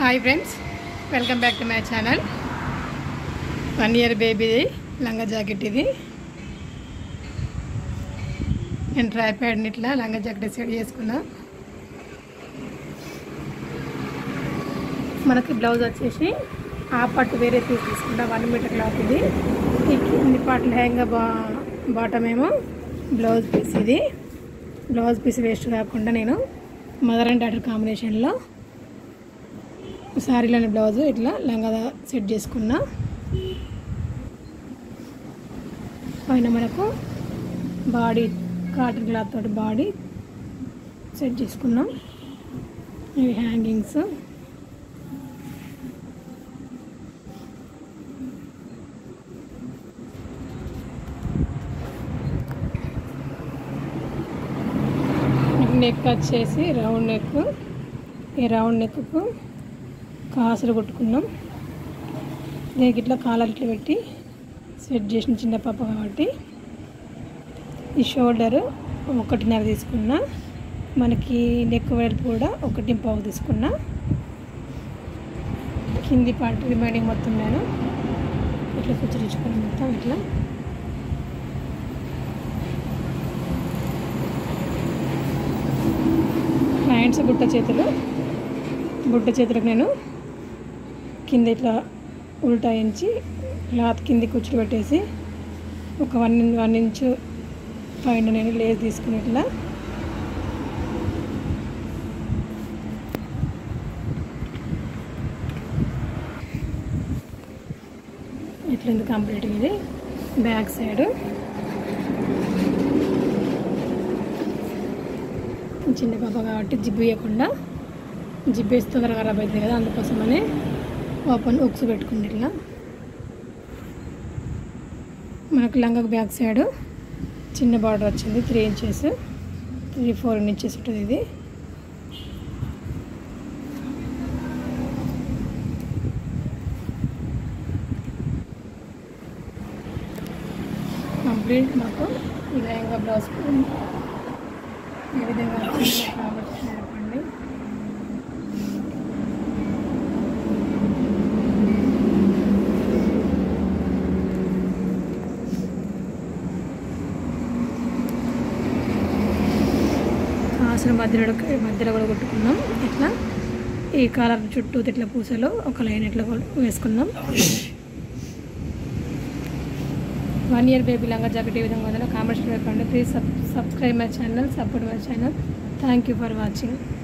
hi friends welcome back to my channel one year బేబీది లంగా jacket ఇది నేను ట్రై ప్యాడ్ని ఇట్లా లంగా జాకెట్ సెట్ చేసుకున్నా మనకి బ్లౌజ్ వచ్చేసి ఆ పట్టు వేరే పీస్ తీసుకుంటా వన్ మీటర్ క్లాత్ ఇది ఈ కింది పార్ట్ లెహంగా బా బాటమ్ ఏమో బ్లౌజ్ పీస్ ఇది బ్లౌజ్ పీస్ వేస్ట్ కాకుండా నేను మదర్ అండ్ డాటర్ కాంబినేషన్లో శారీలోని బ్లౌజ్ ఇట్లా లంగా సెట్ చేసుకున్నా పైన మనకు బాడీ కాటన్ క్లాత్ తోటి బాడీ సెట్ చేసుకున్నాం ఇవి హ్యాంగింగ్స్ నెక్ వచ్చేసి రౌండ్ నెక్ ఈ రౌండ్ నెక్కు కాసులు కొట్టుకున్నాం దీనికి ఇట్లా కాలర్ ఇట్లా పెట్టి సెట్ చేసిన చిన్న పాప కాబట్టి ఈ షోల్డర్ ఒకటిన్నర తీసుకున్నా మనకి నెక్ వెడల్పు కూడా ఒకటి పావు తీసుకున్నా కింది పార్ట్ రిమైనింగ్ మొత్తం నేను ఇట్లా కుచ్చరించుకుని మొత్తం ఇట్లా హ్యాండ్స్ బుట్ట చేతులు బుట్ట చేతులకు నేను కింద ఇట్లా ఉల్టాయించి క్లాత్ కింది కూర్చుని పెట్టేసి ఒక వన్ వన్ ఇంచు పైన నేను లేస్ తీసుకుని ఇట్లా ఇట్లా ఉంది కంప్లీట్ ఇది బ్యాక్ సైడ్ చిన్న పాప కాబట్టి జిబ్బు ఇవ్వకుండా జిబ్బు వేస్తే తొందరగా ఖరాబ్ అవుతుంది కదా అందుకోసమని ఓపెన్ ఉక్స్ పెట్టుకుంది ఇట్లా మనకు లంగకు బ్యాక్ సైడ్ చిన్న బార్డర్ వచ్చింది three inches three four inches ఉంటుంది ఇది కంప్లీట్ మాకు ఈ లెహంగా బ్లౌజ్ ఏ విధంగా వచ్చిందో కాబట్టి చెప్పండి కాసిన మధ్యలో మధ్యలో కూడా కొట్టుకున్నాం ఇట్లా ఈ కాలర్ చుట్టూ ఇట్లా పూసలో ఒక లైన్ ఇట్లా కొ- వేసుకున్నాం వన్ ఇయర్ బేబీ లంగా జాకెట్ ఏ విధంగా ఉందో కామెంట్స్ పెట్టండి ప్లీజ్ సబ్ subscribe my channel support my channel thank you for watching